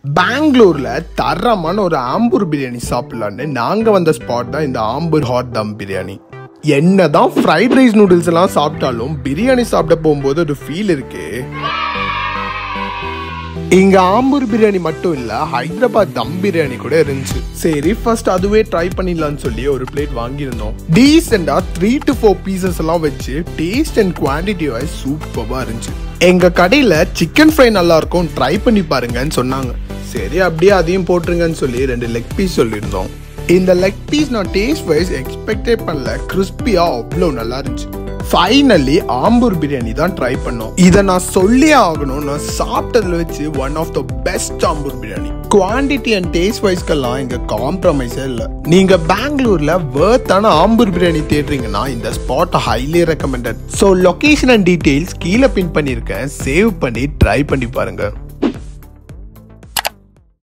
பெங்களூர்ல தரமான ஒரு ஆம்பூர் பிரியாணி சாப்பிடலான்னு நாங்க வந்த ஸ்பாட் தான் இந்த ஆம்பூர் ஹாட் தம் பிரியாணி என்னதான் ஃப்ரைட் ரைஸ் நூடுல்ஸ் எல்லாம் சாப்பிட்டாலும் பிரியாணி சாப்பிட போகும்போது ஒரு ஃபீல் இருக்கு இங்க ஆம்பூர் பிரியாணி மட்டும் இல்ல ஹைதராபாத் தம் பிரியாணி கூட இருந்துச்சு சரி ஃபர்ஸ்ட் அதுவே ட்ரை பண்ணிடலாம்னு சொல்லி ஒரு பிளேட் வாங்கியிருந்தோம் டீசெண்டா த்ரீ டு ஃபோர் பீசஸ் எல்லாம் வச்சு டேஸ்ட் அண்ட் குவான்டிட்டி வைஸ் சூப்பரா இருந்துச்சு எங்க கடையில சிக்கன் ஃப்ரை நல்லா இருக்கும் ட்ரை பண்ணி பாருங்கன்னு சொன்னாங்க சரி அப்படியே அதையும் போட்டுருங்கன்னு சொல்லி ரெண்டு லெக் பீஸ் சொல்லியிருந்தோம் இந்த லெக் பீஸ் நான் டேஸ்ட் வைஸ் எக்ஸ்பெக்டே பண்ணல கிறிஸ்பியா அவ்வளோ நல்லா இருந்துச்சு ஃபைனலி ஆம்பூர் பிரியாணி தான் ட்ரை பண்ணோம் இதை நான் சொல்லியே ஆகணும் நான் சாப்பிட்டதுல வச்சு one of the best Ambur biryani quantity and taste வைஸ்க்கெல்லாம் இங்க காம்ப்ரமைஸே இல்லை நீங்க பெங்களூர்ல வேர்த்தான ஆம்பூர் பிரியாணி தேடுறீங்கன்னா இந்த spot highly recommended so location and details கீழே பின் பண்ணியிருக்கேன் சேவ் பண்ணி ட்ரை பண்ணி பாருங்க